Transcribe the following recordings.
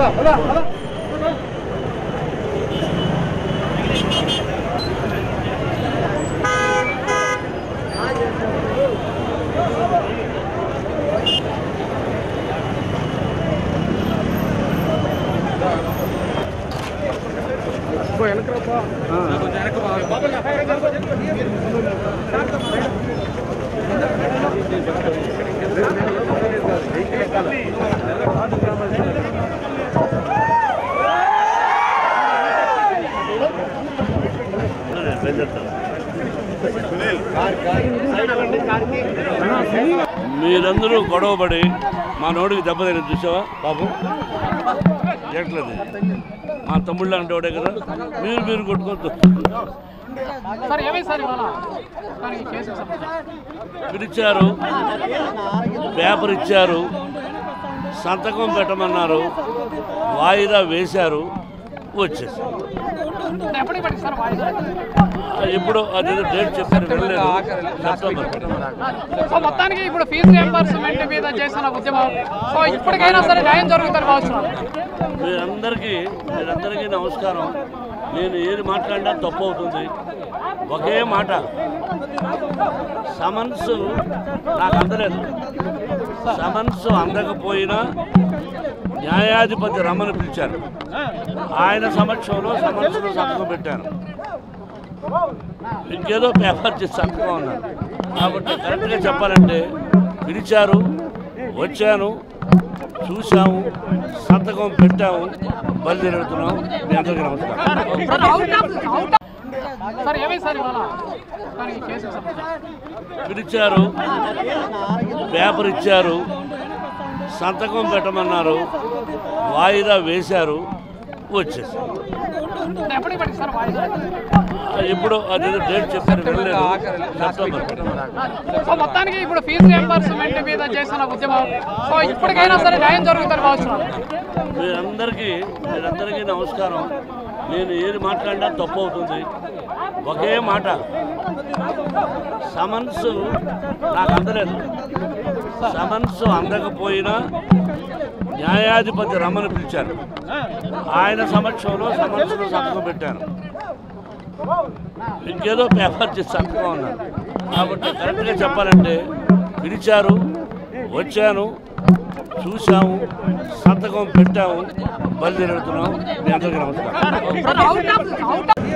మీరందరూ గొడవపడి మా నోడికి దెబ్బతిన చూసావా బాబు ఎట్లేదు మా తమ్ముళ్ళు అంటే ఒకటే కదా మీరు మీరు కొట్టుకోవద్దు సార్ ఏమైంది సార్ ఇవాళ సార్ ఈ కేసుకి సంబంధించి పిలిచారు పేపర్ ఇచ్చారు సంతకం పెట్టమన్నారు వాయిదా వేశారు వచ్చేసి అంటే ఎప్పటికి పట్టింది సార్ వాయిదా ఇప్పుడు అదేదో డేట్ చెప్పారు వెళ్ళలేదు సెప్టెంబర్ సో మొత్తానికి ఇప్పుడు ఫీజు రియంబర్స్మెంట్ మీద చేసిన ఉద్యమం సో ఇప్పటికైనా సరే న్యాయం జరుగుతుందని భావిస్తున్నాను మీరందరికీ మీరందరికీ నమస్కారం నేను ఏది మాట్లాడినా తప్పు అవుతుంది ఒకే మాట సమన్స్ నాకు అందలేదు సమన్స్ అందకపోయినా న్యాయాధిపతి రమ్మని పిలిచారు ఆయన సమక్షంలో సమన్స్ సంతకం పెట్టాను ఇంకేదో పేపర్ చేసి సంతకం ఉన్నాను కాబట్టి కరెక్ట్గా చెప్పాలంటే పిలిచారు వచ్చాను చూసాము సంతకం పెట్టాము బయలుదేరుతున్నాం మీ అందరికీ నమస్కారం sir out of out of sir ఏమైంది సార్ ఇవాళ సార్ ఈ కేసుకి సంబంధించి పిలిచారు పేపర్ ఇచ్చారు సంతకం పెట్టమన్నారు వాయిదా వేశారు వచ్చేసి అంటే ఎప్పటికి పట్టింది సార్ వాయిదా ఇప్పుడు అదేదో డేట్ చెప్పారు వెళ్ళలేదు సెప్టెంబర్ సో మొత్తానికి ఇప్పుడు ఫీజు రియంబర్స్మెంట్ మీద చేసిన ఉద్యమం సో ఇప్పటికైనా సరే న్యాయం జరుగుతుందని భావిస్తున్నాను మీరందరికీ మీరందరికీ నమస్కారం నేను ఏది మాట్లాడినా తప్పు అవుతుంది ఒకే మాట సమన్స్ నాకు అందలేదు సమన్స్ అందకపోయినా న్యాయాధిపతి రమ్మని పిలిచారు ఆయన సమక్షంలో సమన్స్ సంతకం పెట్టాను ఇంకేదో పేపర్ చేసి సంతకం ఉన్నాను కాబట్టి కరెక్ట్గా చెప్పాలంటే పిలిచారు వచ్చాను చూసాము సంతకం పెట్టాము బయలుదేరుతున్నాం మీ అందరికీ నమస్కారం sir out of out of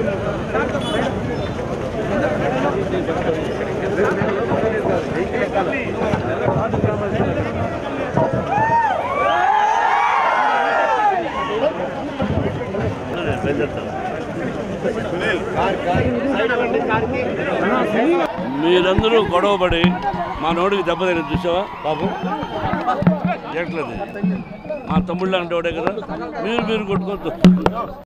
బయలుదేరుతాను మీరందరూ గొడవపడి మా నోడికి దెబ్బతిన చూసావా బాబు ఎట్లేదు మా తమ్ముళ్ళు అంటే ఒకటే కదా మీరు మీరు కొట్టుకోవద్దు